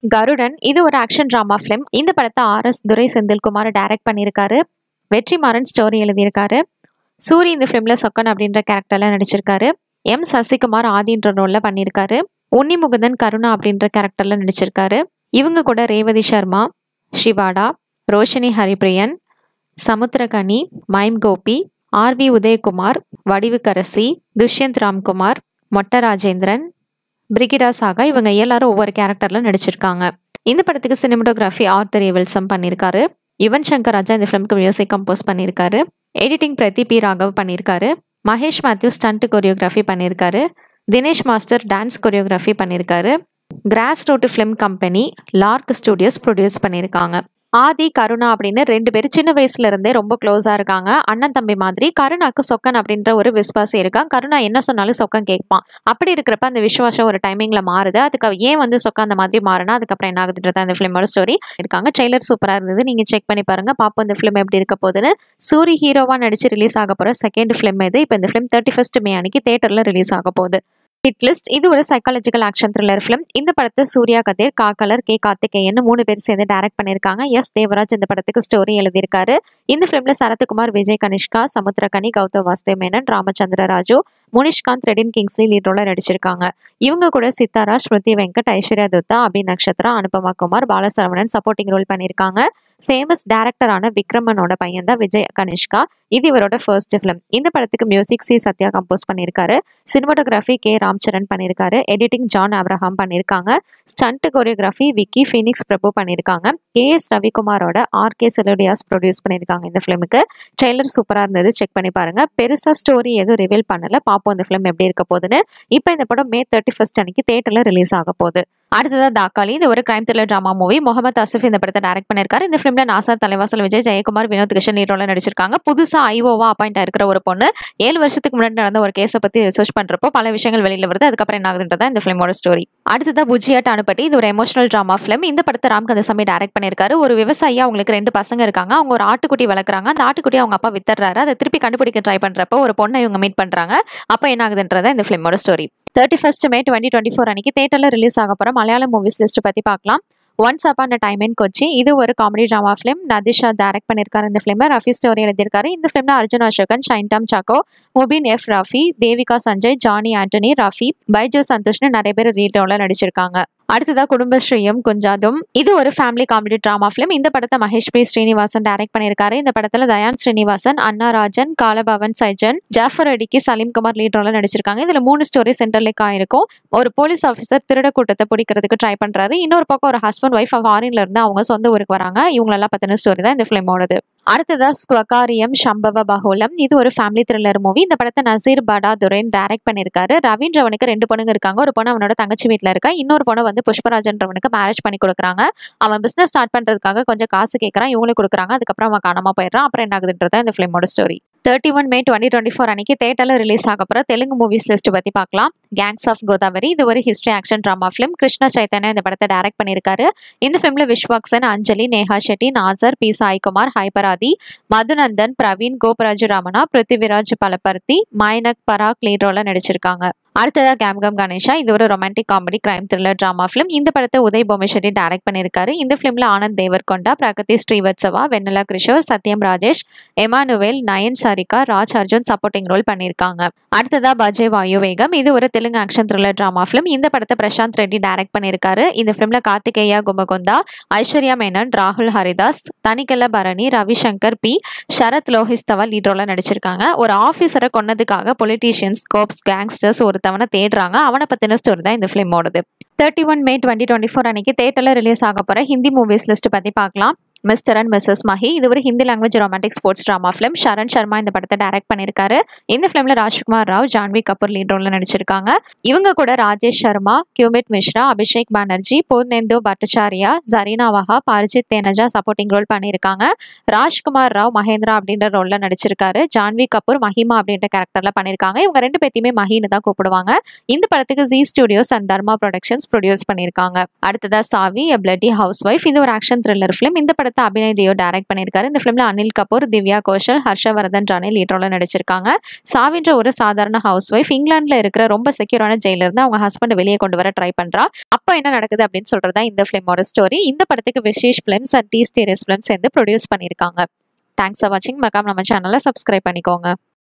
கருடன் இது ஒரு action drama film இந்த படத்தை R S Durai Senthilkumar direct பண்ணியிருக்காரு வெற்றிமாறன் ஸ்டோரி எழுதியிருக்காரு சூரி இந்த ஃபிலிமில் சொக்கன் அப்படின்ற கேரக்டரில் நடிச்சிருக்காரு எம் சசிகுமார் ஆதின்ற ரோலில் பண்ணியிருக்காரு உன்னி முகுந்தன் கருணா அப்படின்ற கேரக்டரில் நடிச்சிருக்காரு இவங்க கூட ரேவதி சர்மா ஷிவாடா ரோஷினி ஹரிப்ரியன் சமுத்திரகனி மைம் கோபி ஆர்வி உதயகுமார் வடிவுக்கரசி துஷ்யந்த் ராம்குமார் மொட்ட ராஜேந்திரன் பிரிகிடா சாகா இவங்க எல்லாரும் ஒவ்வொரு கேரக்டர்ல நடிச்சிருக்காங்க இந்த படத்துக்கு சினிமட்டோகிராஃபி ஆர்த்தர் எவல்சம் பண்ணியிருக்காரு யுவன் சங்கர் ராஜா இந்த ஃபிலிம்க்கு மியூசிக் கம்போஸ் பண்ணியிருக்காரு எடிட்டிங் பிரதி பி ராகவ் பண்ணியிருக்காரு மகேஷ் மேத்யூ ஸ்டண்ட் கொரியோகிராஃபி பண்ணியிருக்காரு தினேஷ் மாஸ்டர் டான்ஸ் கொரியோகிராஃபி பண்ணியிருக்காரு cross road film company lark studios produce பண்ணியிருக்காங்க ஆதி கருணா அப்படின்னு ரெண்டு பேரும் சின்ன வயசுல இருந்தே ரொம்ப க்ளோஸா இருக்காங்க அண்ணன் தம்பி மாதிரி கருணாக்கு சொக்கன் அப்படின்ற ஒரு விஸ்வாசி இருக்கான் கருணா என்ன சொன்னாலும் சொக்கன் கேட்பான் அப்படி இருக்கிறப்ப அந்த விசுவாசம் ஒரு டைமிங்ல மாறுது அதுக்கு ஏன் வந்து சொக்கன் அந்த மாதிரி மாறினா அதுக்கப்புறம் என்ன ஆகுதுன்றது அந்த ஃபிலிமோட ஸ்டோரி இருக்காங்க ட்ரெய்லர் சூப்பரா இருந்தது நீங்க செக் பண்ணி பாருங்க பாப்போம் இந்த ஃபிலிம் எப்படி இருக்க போகுதுன்னு சூரி ஹீரோவா நடிச்சு ரிலீஸ் ஆக போற செகண்ட் ஃபிலிம் இது இப்போ இந்த ஃபிலிம் தேர்ட்டி ஃபர்ஸ்ட் மே அன்னைக்கு தேட்டர்ல ரிலீஸ் ஆக போகுது ஹிட் லிஸ்ட் இது ஒரு சைக்காலஜிக்கல் ஆக்ஷன் த்ரில்லர் ஃபிலிம் இந்த படத்தை சூர்யா கதீர் காக்கலர் கே கார்த்திகேயன் மூணு பேர் சேர்ந்து டைரக்ட் பண்ணியிருக்காங்க எஸ் தேவராஜ் இந்த படத்துக்கு ஸ்டோரி எழுதியிருக்காரு இந்த ஃபிலிம்ல சரத்குமார் விஜய் கனிஷ்கா சமுத்திரகனி கௌதம் வாசுதேவ் மேனன் ராமச்சந்திர ராஜு முனிஷ்காந்த் ரெடின் கிங்ஸ்லி லீட் ரோல நடிச்சிருக்காங்க இவங்க கூட சித்தாரா ஸ்மிருதி வெங்கட் ஐஸ்வர்யா துத்தா அபி நக்ஷத்ரா அனுபமா குமார் பாலசரவணன் சப்போர்ட்டிங் ரோல் பண்ணியிருக்காங்க ஃபேமஸ் டேரக்டரான விக்ரமனோட பையன் தான் விஜய் கனிஷ்கா இது இவரோட ஃபர்ஸ்ட் ஃபிலிம் இந்த படத்துக்கு மியூசிக் சி சத்யா கம்போஸ் பண்ணியிருக்காரு சினிமாட்டோகிராஃபி கே ராம்சரண் பண்ணியிருக்காரு எடிட்டிங் ஜான் அப்ரஹாம் பண்ணியிருக்காங்க stunt choreography Vicky Phoenix Prabhu பண்ணியிருக்காங்க கே எஸ் ரவிக்குமாரோட ஆர் கே செலோடியாஸ் ப்ரொடியூஸ் பண்ணியிருக்காங்க இந்த ஃபிலிமுக்கு ட்ரெய்லர் சூப்பராக இருந்தது செக் பண்ணி பாருங்க பெருசாக ஸ்டோரி எதுவும் ரிவீல் பண்ணல பார்ப்போம் இந்த ஃபிலிம் எப்படி இருக்க போகுதுன்னு இப்போ இந்த படம் மே தேர்ட்டி ஃபர்ஸ்ட் அன்னைக்கு தேட்டரில் ரிலீஸ் ஆக போகுது அடுத்ததா தாக்காளி இது ஒரு crime thriller drama movie Mohammed Asif இந்த படத்தை டைரக்ட் பண்ணிருக்காரு இந்த ஃபிலிம்ல நாசர் தலைவாசல் விஜய் ஜெயக்குமார் வினோத் கிருஷ்ணன் லீடோல நடிச்சிருக்காங்க புதுசா ஐஓவா அப்பாயிண்ட் ஆயிருக்கிற ஒரு பொண்ணு ஏழு வருஷத்துக்கு முன்னாடி நடந்த ஒரு கேஸை பத்தி ரிசர்ச் பண்றப்போ பல விஷயங்கள் வெளியில வருது அதுக்கப்புறம் என்ன ஆகுதுன்றதா இந்த ஃபிலிமோட ஸ்டோரி அடுத்ததா புஜியாட் அனுப்பட்டி இது ஒரு எமோஷனல் ட்ராமா ஃபிலிம் இந்த படத்தை ராம் கந்தசாமி டைரக்ட் பண்ணிருக்காரு ஒரு விவசாயி அவங்களுக்கு ரெண்டு பசங்க இருக்காங்க அவங்க ஒரு ஆட்டுக்குட்டி வளர்க்குறாங்க அந்த ஆட்டுக்குட்டி அவங்க அப்பா வித்துறாரு அதை திருப்பி கண்டுபிடிக்க ட்ரை பண்றப்போ ஒரு பொண்ணை இவங்க மீட் பண்றாங்க அப்போ என்ன ஆகுதுன்றதா இந்த ஃபிலிமோட story thirty first May twenty twenty four அன்னைக்கு தேட்டரில் ரிலீஸ் ஆக போகிற மலையாள மூவிஸ் லிஸ்ட் பற்றி பார்க்கலாம் ஒன்ஸ் அப் அந்த டைம் இன் கொச்சி இது ஒரு comedy drama film Nadisha direct பண்ணியிருக்காரு இந்த ஃபிலிமை ரஃபி ஸ்டோரி எழுதியிருக்காரு இந்த ஃபிலிமில் Arjun Asokan ஷைன்டாம் choco முபின் F Rafi Devika Sanjay Johnny Antony Rafi Bijo சந்தோஷ்னு நிறைய பேர் ரீட்டோவில் நடிச்சிருக்காங்க அடுத்ததா குடும்பஸ்ரீயும் குஞ்சாதும் இது ஒரு ஃபேமிலி காமெடி ட்ராமா ஃபிலிம் இந்த படத்தை மகேஷ் பி ஸ்ரீனிவாசன் டைரக்ட் பண்ணியிருக்காரு இந்த படத்துல தயான் ஸ்ரீனிவாசன் அண்ணா ராஜன் காலபவன் சைஜன் ஜாஃபர் அடிக்கு சலீம் குமார் லீட் ரோல நடிச்சிருக்காங்க இதுல மூணு ஸ்டோரி சென்டர்லேக் ஆயிருக்கும் ஒரு போலீஸ் ஆஃபீஸர் திருட கூட்டத்தை பிடிக்கிறதுக்கு ட்ரை பண்றாரு இன்னொரு பக்கம் ஒரு ஹஸ்பண்ட் ஒய்ஃப் ஃபாரின்ல இருந்து அவங்க சொந்த ஊருக்கு வராங்க இவங்களெல்லாம் பத்தின ஸ்டோரி தான் இந்த ஃபிலிமோடது அடுத்ததா ஸ்குவகாரியம் சம்பவ பகுலம் இது ஒரு ஃபேமிலி த்ரில்லர் மூவி இந்த படத்தை நசீர் படா துரைன் டைரக்ட் பண்ணியிருக்காரு ரவீன்றவனுக்கு ரெண்டு பொண்ணுங்க இருக்காங்க ஒரு பொண்ணு அவனோட தங்கச்சி வீட்டில் இருக்கா இன்னொரு பொண்ணு வந்து புஷ்பராஜன்றவனுக்கு மேரேஜ் பண்ணி கொடுக்குறாங்க அவன் பிசினஸ் ஸ்டார்ட் பண்றதுக்காக கொஞ்சம் காசு கேட்கறான் இவங்களுக்கு கொடுக்குறாங்க அதுக்கப்புறம் அவன் காணாம போயிடுறான் அப்புறம் என்ன ஆகுதுன்றதா இந்த ஃபிலிமோட story thirty one May twenty twenty four அன்னைக்கு தேட்டரில் ரிலீஸ் ஆக போகிற தெலுங்கு மூவிஸ் லிஸ்ட் பற்றி பார்க்கலாம் கேங்ஸ் ஆஃப் கோதாவரி இது ஒரு history action drama film Krishna Chaitanya இந்த படத்தை டைரக்ட் பண்ணியிருக்காரு இந்த ஃபிலிமில் விஸ்வாக்சன் அஞ்சலி நேஹா ஷெட்டி நாசர் பி சாய்குமார் ஹைபராதி மதுநந்தன் பிரவீன் கோபராஜு ராமனா பிருத்திவிராஜ் பலபர்த்தி மைனக் பராக் லீடரோல நடிச்சிருக்காங்க அடுத்ததா கேம் கம் கணேஷா இது ஒரு romantic comedy crime thriller drama film இந்த படத்தை உதய் பொமேஸ்வரி டைரக்ட் பண்ணியிருக்காரு இந்த ஃபிலிம்ல Anand Deverakonda Pragati Srivastava Vennela Kishore Satyam Rajesh Emmanuel Nayan Sarika Raj Arjun supporting role பண்ணியிருக்காங்க அடுத்ததா பஜே வாயு வேகம் இது ஒரு Telugu action thriller drama film இந்த படத்தை பிரசாந்த் ரெட்டி டைரக்ட் பண்ணியிருக்காரு இந்த ஃபிலிம்ல கார்த்திகேயா குமகுந்தா ஐஸ்வர்யா மேனன் ராகுல் ஹரிதாஸ் தனிக்கல்ல பரணி ரவிசங்கர் பி சரத் லோஹிஸ்தவா லீட் ரோல நடிச்சிருக்காங்க ஒரு ஆஃபீஸரை கொன்னதுக்காக பொலிட்டீஷியன்ஸ் கோப்ஸ் கேங்ஸ்டர்ஸ் ஒருத்தவனை தேடுறாங்க அவனை பத்தின ஸ்டோரி தான் இந்த ஃபிலிமோடது thirty one May twenty twenty four அன்னைக்கு தேட்டரில் ரிலீஸ் ஆக போகிற ஹிந்தி மூவிஸ் லிஸ்ட் பற்றி பார்க்கலாம் மிஸ்டர் அண்ட் மிஸ்ஸஸ் மஹி இது ஒரு Hindi language romantic sports drama film Sharan Sharma இந்த படத்தை டைரக்ட் பண்ணியிருக்காரு இந்த ஃபிலிம்ல ராஜ்குமார் ராவ் ஜான்வி கபூர் லீட் ரோல்ல நடிச்சிருக்காங்க இவங்க கூட ராஜேஷ் சர்மா கியூமிட் மிஸ்ரா அபிஷேக் பானர்ஜி பூர்ணேந்து பட்டாச்சாரியா ஜரீனா வஹா பாரிஜித் தேனஜா சப்போர்ட்டிங் ரோல் பண்ணியிருக்காங்க ராஜ்குமார் ராவ் மகேந்திரா அப்படின்ற ரோல்ல நடிச்சிருக்காரு ஜான்வி கபூர் மஹிமா அப்படின்ற கேரக்டர்ல பண்ணியிருக்காங்க இவங்க ரெண்டு பேத்தையுமே மஹின்னு தான் கூப்பிடுவாங்க இந்த படத்துக்கு Zee studios and Dharma productions produce பண்ணியிருக்காங்க அடுத்ததா சாவி எ பிளட்டி ஹவுஸ் ஒய்ஃப் இது ஒரு ஆக்ஷன் த்ரில்லர் ஃபிலிம் இந்த படத்தை படத்தை அபிநய் தேவ் டைரக்ட் பண்ணியிருக்காரு இந்த ஃபிலிமில் அனில் கபூர் திவ்யா கோஷல் ஹர்ஷவர்தன் ராணி லீட் ரோலில் நடிச்சிருக்காங்க சாவின்ற ஒரு சாதாரண ஹவுஸ் ஒய்ஃப் இங்கிலாந்துல இருக்கிற ரொம்ப செக்யூரான ஜெயில இருந்து அவங்க ஹஸ்பண்ட் வெளியே கொண்டு வர ட்ரை பண்றா அப்போ என்ன நடக்குது அப்படின்னு சொல்றதா இந்த ஃபிலிமோட ஸ்டோரி இந்த படத்துக்கு Vishesh films and T Series films சேர்ந்து ப்ரொடியூஸ் பண்ணியிருக்காங்க தேங்க்ஸ் ஃபார் வாட்சிங் மறக்காம நம்ம சேனலை சப்ஸ்கிரைப் பண்ணிக்கோங்க